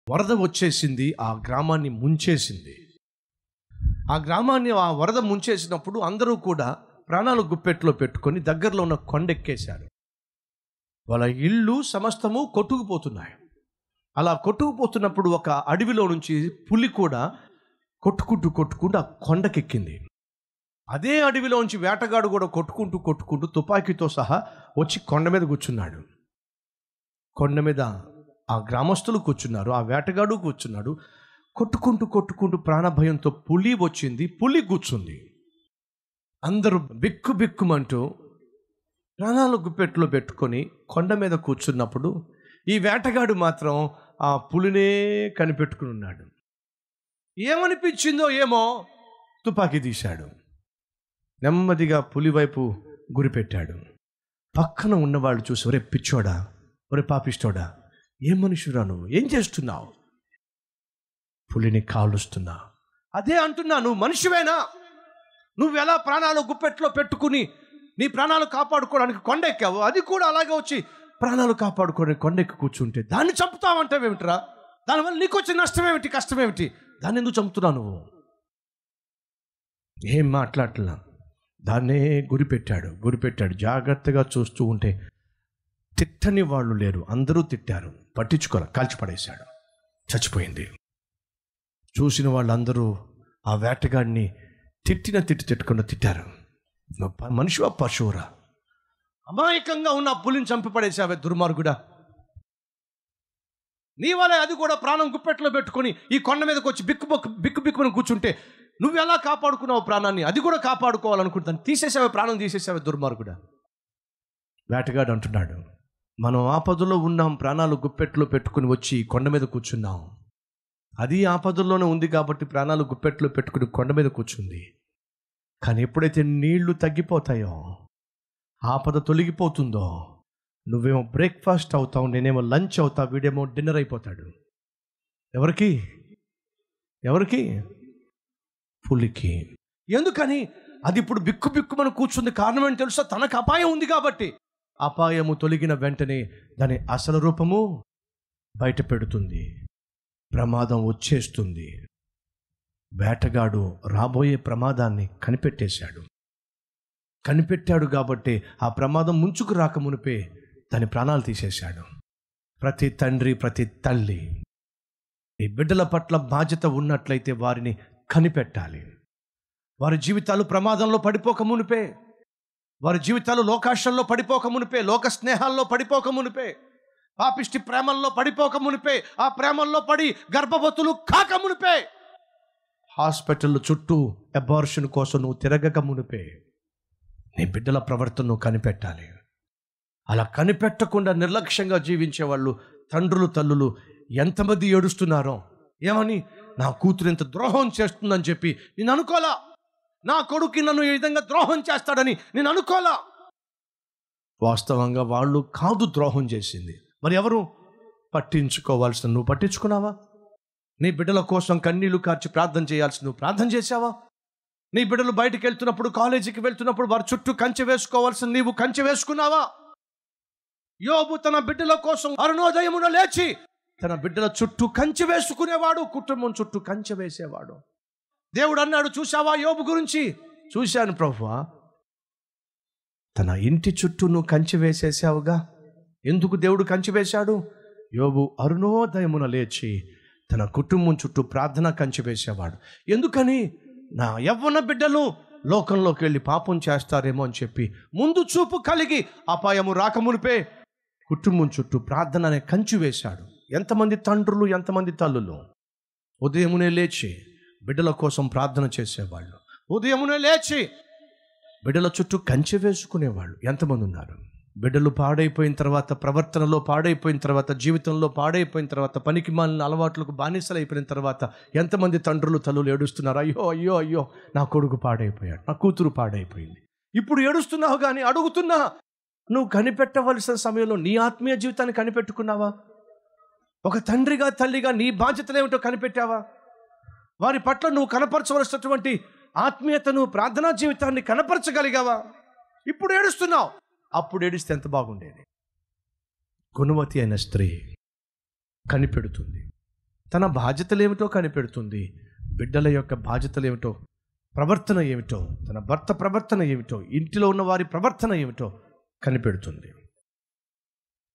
వరద వచ్చేసింది ఆ గ్రామాన్ని ముంచేసింది ఆ గ్రామాన్ని ఆ వరద ముంచేసినప్పుడు అందరూ కూడా ప్రాణాలు గుప్పెట్లో పెట్టుకొని దగ్గరలో ఉన్న కొండెక్కేశారు వాళ్ళ ఇళ్ళు సమస్తము కొట్టుకుపోతున్నాయి అలా కొట్టుకుపోతున్నప్పుడు ఒక అడవిలో నుంచి పులి కూడా కొట్టుకుంటూ కొట్టుకుంటూ ఆ కొండకెక్కింది అదే అడవిలోంచి వేటగాడు కూడా కొట్టుకుంటూ కొట్టుకుంటూ తుపాకీతో సహా వచ్చి కొండ మీద కూర్చున్నాడు కొండ మీద ఆ గ్రామస్తులు కూర్చున్నారు ఆ వేటగాడు కూర్చున్నాడు కొట్టుకుంటూ కొట్టుకుంటూ ప్రాణభయంతో పులి వచ్చింది పులి కూర్చుంది అందరూ బిక్కు బిక్కుమంటూ ప్రాణాలు గుప్పెట్లో పెట్టుకొని కొండ మీద కూర్చున్నప్పుడు ఈ వేటగాడు మాత్రం ఆ పులినే కనిపెట్టుకుని ఉన్నాడు ఏమనిపించిందో ఏమో తుపాకీ తీశాడు నెమ్మదిగా పులి వైపు గురిపెట్టాడు పక్కన ఉన్నవాళ్ళు చూసి ఒరే పిచ్చోడా ఒరే పాపిస్తోడా ఏం మనుషురా నువ్వు ఏం చేస్తున్నావు పులిని కాలుస్తున్నా అదే అంటున్నా నువ్వు మనిషివేనా నువ్వు ఎలా ప్రాణాలు గుప్పెట్లో పెట్టుకుని నీ ప్రాణాలు కాపాడుకోవడానికి కొండెక్కావు అది కూడా అలాగే వచ్చి ప్రాణాలు కాపాడుకోవడానికి కొండెక్కి కూర్చుంటే దాన్ని చంపుతావంటావేమిట్రా దానివల్ల నీకు వచ్చిన నష్టం ఏమిటి కష్టం ఏమిటి దాన్ని ఎందుకు చంపుతున్నావు నువ్వు ఏం మాట్లాడలా దాన్నే గురిపెట్టాడు గురిపెట్టాడు జాగ్రత్తగా చూస్తూ ఉంటే తిట్టని వాళ్ళు లేరు అందరూ తిట్టారు పట్టించుకోలే కాల్చిపడేశాడు చచ్చిపోయింది చూసిన వాళ్ళందరూ ఆ వేటగాడిని తిట్టిన తిట్టి తిట్టకుండా తిట్టారు నువ్వు ప- మనిషివా పశువురా అమాయకంగా ఉన్న ఆ పులిని చంపి పడేసావే దుర్మార్గుడా నీ వలే అది కూడా ప్రాణం గుప్పెట్లో పెట్టుకొని ఈ కొండ మీదకి వచ్చి బిక్కు బొక్కు బిక్కు బిక్కుని కూర్చుంటే నువ్వు ఎలా కాపాడుకున్నావు ప్రాణాన్ని అది కూడా కాపాడుకోవాలనుకుంటాను తీసేసావే ప్రాణం తీసేసావే దుర్మార్గుడా వేటగాడు అంటున్నాడు మనం ఆపదలో ఉన్నాం ప్రాణాలు గుప్పెట్లో పెట్టుకుని వచ్చి ఈ కొండ మీద కూర్చున్నాం అది ఆపదల్లోనే ఉంది కాబట్టి ప్రాణాలు గుప్పెట్లో పెట్టుకుని కొండ మీద కూర్చుంది కానీ ఎప్పుడైతే నీళ్లు తగ్గిపోతాయో ఆపద తొలగిపోతుందో నువ్వేమో బ్రేక్ఫాస్ట్ అవుతావు నేనేమో లంచ్ అవుతా వీడేమో డిన్నర్ అయిపోతాడు ఎవరికి ఎవరికి పులికి ఎందుకని అది ఇప్పుడు బిక్కు బిక్కుమని కూర్చుంది కారణం ఏంటి తెలుసా తనకు అపాయం ఉంది కాబట్టి అపాయము తొలగిన వెంటనే దాని అసలు రూపము బయట పెడుతుంది ప్రమాదం వచ్చేస్తుంది వేటగాడు రాబోయే ప్రమాదాన్ని కనిపెట్టేశాడు కనిపెట్టాడు కాబట్టి ఆ ప్రమాదం ముంచుకు రాక మునిపే దాని ప్రాణాలు తీసేశాడు ప్రతి తండ్రి ప్రతి తల్లి ఈ బిడ్డల పట్ల బాధ్యత ఉన్నట్లయితే వారిని కనిపెట్టాలి వారి జీవితాలు ప్రమాదంలో పడిపోక మునిపే వారి జీవితాలు లోకాశల్లో పడిపోక మునిపే లోక స్నేహాల్లో పడిపోక మునిపే పాపిష్టి ప్రేమల్లో పడిపోక మునిపే ఆ ప్రేమల్లో పడి గర్భవతులు కాక మునిపే హాస్పిటల్ చుట్టూ అబార్షన్ కోసం నువ్వు తిరగక మునిపే నీ బిడ్డల ప్రవర్తన నువ్వు కనిపెట్టాలి అలా కనిపెట్టకుండా నిర్లక్ష్యంగా జీవించే వాళ్ళు తండ్రులు తల్లులు ఎంతమంది ఏడుస్తున్నారో ఏమని నా కూతురు ఇంత ద్రోహం చేస్తుందని చెప్పి నేను అనుకోలా నా కొడుకు నన్ను ఈ విధంగా ద్రోహం చేస్తాడని నేను అనుకోలా వాస్తవంగా వాళ్ళు కాదు ద్రోహం చేసింది మరి ఎవరు పట్టించుకోవాల్సిన నువ్వు పట్టించుకున్నావా నీ బిడ్డల కోసం కన్నీళ్లు కార్చి ప్రార్థన చేయాల్సి నువ్వు ప్రార్థన చేశావా నీ బిడ్డలు బయటికి వెళ్తున్నప్పుడు కాలేజీకి వెళ్తున్నప్పుడు వారి చుట్టూ కంచె వేసుకోవాల్సిన నీవు కంచె వేసుకున్నావా యోబు తన బిడ్డల కోసం అరుణోదయమున లేచి తన బిడ్డల చుట్టూ కంచె వేసుకునేవాడు కుటుంబం చుట్టూ కంచె వేసేవాడు దేవుడు అన్నాడు చూశావా యోబు గురించి చూశాను ప్రభువా తన ఇంటి చుట్టూ నువ్వు కంచె వేసేసావుగా ఎందుకు దేవుడు కంచె వేశాడు యోబు అరుణోదయమున లేచి తన కుటుంబం చుట్టూ ప్రార్థన కంచె వేసేవాడు ఎందుకని నా యవ్వన బిడ్డలు లోకంలోకి వెళ్ళి పాపం చేస్తారేమో అని చెప్పి ముందు చూపు కలిగి అపాయము రాకమునిపే కుటుంబం చుట్టూ ప్రార్థన అనే కంచి వేశాడు ఎంతమంది తండ్రులు ఎంతమంది తల్లులు ఉదయమునే లేచి బిడ్డల కోసం ప్రార్థన చేసేవాళ్ళు ఉదయమునే లేచి బిడ్డల చుట్టూ కంచె వేసుకునేవాళ్ళు ఎంతమంది ఉన్నారు బిడ్డలు పాడైపోయిన తర్వాత ప్రవర్తనలో పాడైపోయిన తర్వాత జీవితంలో పాడైపోయిన తర్వాత పనికి మాలిన అలవాట్లకు బానిసలు అయిపోయిన తర్వాత ఎంతమంది తండ్రులు తల్లులు ఏడుస్తున్నారు అయ్యో అయ్యో అయ్యో నా కొడుకు పాడైపోయాడు నా కూతురు పాడైపోయింది ఇప్పుడు ఏడుస్తున్నావు కానీ అడుగుతున్నా నువ్వు కనిపెట్టవలసిన సమయంలో నీ ఆత్మీయ జీవితాన్ని కనిపెట్టుకున్నావా ఒక తండ్రిగా తల్లిగా నీ బాధ్యతలు ఏమిటో కనిపెట్టావా వారి పట్ల నువ్వు కనపరచవలసినటువంటి ఆత్మీయతను ప్రార్థనా జీవితాన్ని కనపరచగలిగావా ఇప్పుడు ఏడుస్తున్నావు అప్పుడు ఏడిస్తే ఎంత బాగుండేది గుణవతి అయిన స్త్రీ కనిపెడుతుంది తన బాధ్యతలు ఏమిటో కనిపెడుతుంది బిడ్డల యొక్క బాధ్యతలు ఏమిటో ప్రవర్తన ఏమిటో తన భర్త ప్రవర్తన ఏమిటో ఇంటిలో ఉన్న వారి ప్రవర్తన ఏమిటో కనిపెడుతుంది